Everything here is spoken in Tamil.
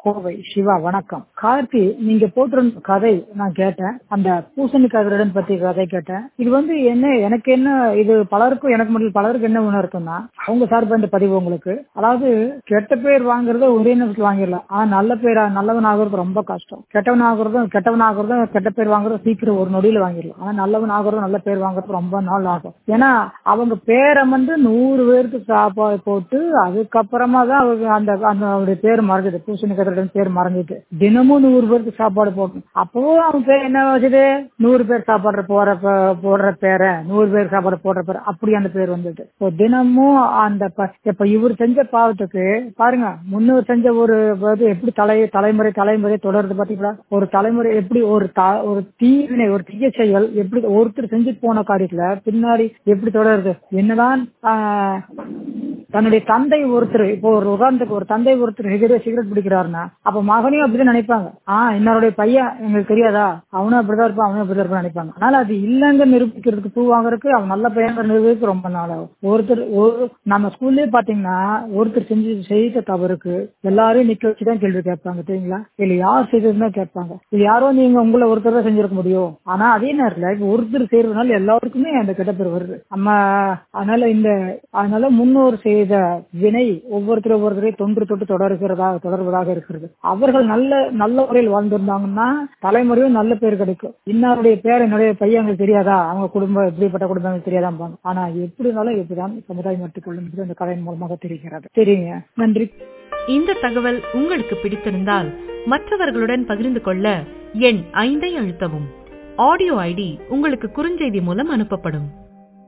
கோவை சிவா வணக்கம் கார்த்தி நீங்க போட்டிருந்த கதை நான் கேட்டேன் அந்த பூசணிக்காய் திருடன் பத்தி கதை கேட்டேன் இது வந்து என்ன எனக்கு என்ன இது பலருக்கும் எனக்கு மட்டும் பலருக்கு என்ன உணர்த்தும்னா அவங்க சார்பு இந்த பதிவு உங்களுக்கு அதாவது கெட்ட பேர் வாங்குறத ஒரே நிமிஷத்துல வாங்கிடலாம் ஆனா நல்ல பேர் நல்லவன் ஆகுறது ரொம்ப கஷ்டம் கெட்டவன் ஆகுறதும் கெட்டவன் ஆகுறதும் கெட்ட பேர் வாங்குறது சீக்கிரம் ஒரு நொடியில வாங்கிடலாம் ஆனா நல்லவன் ஆகுறதும் நல்ல பேர் வாங்குறது ரொம்ப நாள் ஆகும் ஏன்னா அவங்க பேரை வந்து நூறு பேருக்கு சாப்பாடு போட்டு அதுக்கப்புறமா தான் அவங்க அந்த அந்த அவருடைய பேர் மறைஞ்சது பூசணிக்கத்திரன் பேர் மறைஞ்சிட்டு தினமும் நூறு பேருக்கு சாப்பாடு போடணும் அப்பவும் அவன் பேர் என்ன வச்சது நூறு பேர் சாப்பாடு போற ப- போடுற பேரை நூறு பேர் சாப்பாடு போடுற பேர் அப்படி அந்த பேர் வந்தது இப்போ தினமும் அந்த ப- இப்ப இவர் செஞ்ச பாவத்துக்கு பாருங்க முன்னோர் செஞ்ச ஒரு இது எப்படி தலை தலைமுறை தலைமுறை தொடருது பாத்தீங்களா ஒரு தலைமுறை எப்படி ஒரு த- ஒரு தீவினை ஒரு தீய செயல் எப்படி ஒருத்தர் செஞ்சு போன காரியத்துல பின்னாடி எப்படி தொடருது என்னதான் ஆஹ், தன்னுடைய தந்தை ஒருத்தர் இப்போ ஒரு உதாரணத்துக்கு ஒரு தந்தை ஒருத்தர் சிகரெட் சிகரெட் பிடிக்கிறாருன்னா அப்ப மகனையும் அப்படிதான் நினைப்பாங்க ஆஹ் இன்னொருடைய பையன் எங்களுக்கு தெரியாதா அவனும் அப்படிதான் இருப்பான் அவனும் அப்படிதான் இருப்பான் நினைப்பாங்க அதனால அது இல்லைங்க நிரூபிக்கிறதுக்கு ப்ரூவ் வாங்குறதுக்கு அவன் நல்ல பையன் நிரூபிக்க ரொம்ப நாள் ஆகும் ஒருத்தர் ஒரு நம்ம ஸ்கூல்லயே பாத்தீங்கன்னா ஒருத்தர் செஞ்சு செய்த தவறுக்கு எல்லாரையும் நிக்க வச்சுதான் கேள்வி கேட்பாங்க தெரியுங்களா இல்ல யார் செய்ததுன்னு கேட்பாங்க இது யாரோ நீங்க உங்களை ஒருத்தர் தான் செஞ்சிருக்க முடியும் ஆனா அதே நேரத்துல இப்ப ஒருத்தர் செய்யறதுனால எல்லாருக்குமே அந்த கெட்ட பேர் வருது நம்ம அதனால இந்த அதனால முன்னோர் செய்த வினை ஒவ்வொருத்தர் ஒவ்வொருத்தரையும் தொன்று தொட்டு தொடர்கிறதா தொடர்வதாக இருக்கிறது அவர்கள் நல்ல நல்ல முறையில் வாழ்ந்திருந்தாங்கன்னா தலைமுறையும் நல்ல பேர் கிடைக்கும் இன்னாருடைய பேர் என்னுடைய பையன் எங்களுக்கு தெரியாதா அவங்க குடும்பம் எப்படிப்பட்ட குடும்பம் எங்களுக்கு தெரியாதாம்பாங்க ஆனா எப்படி இருந்தாலும் எப்படிதான் சமுதாயம் மட்டுக்கொள்ளும் என்பது இந்த கதையின் மூலமாக தெரிகிறது சரிங்க நன்றி இந்த தகவல் உங்களுக்கு பிடித்திருந்தால் மற்றவர்களுடன் பகிர்ந்து கொள்ள எண் ஐந்தை அழுத்தவும் ஆடியோ ஐடி உங்களுக்கு குறுஞ்செய்தி மூலம் அனுப்பப்படும்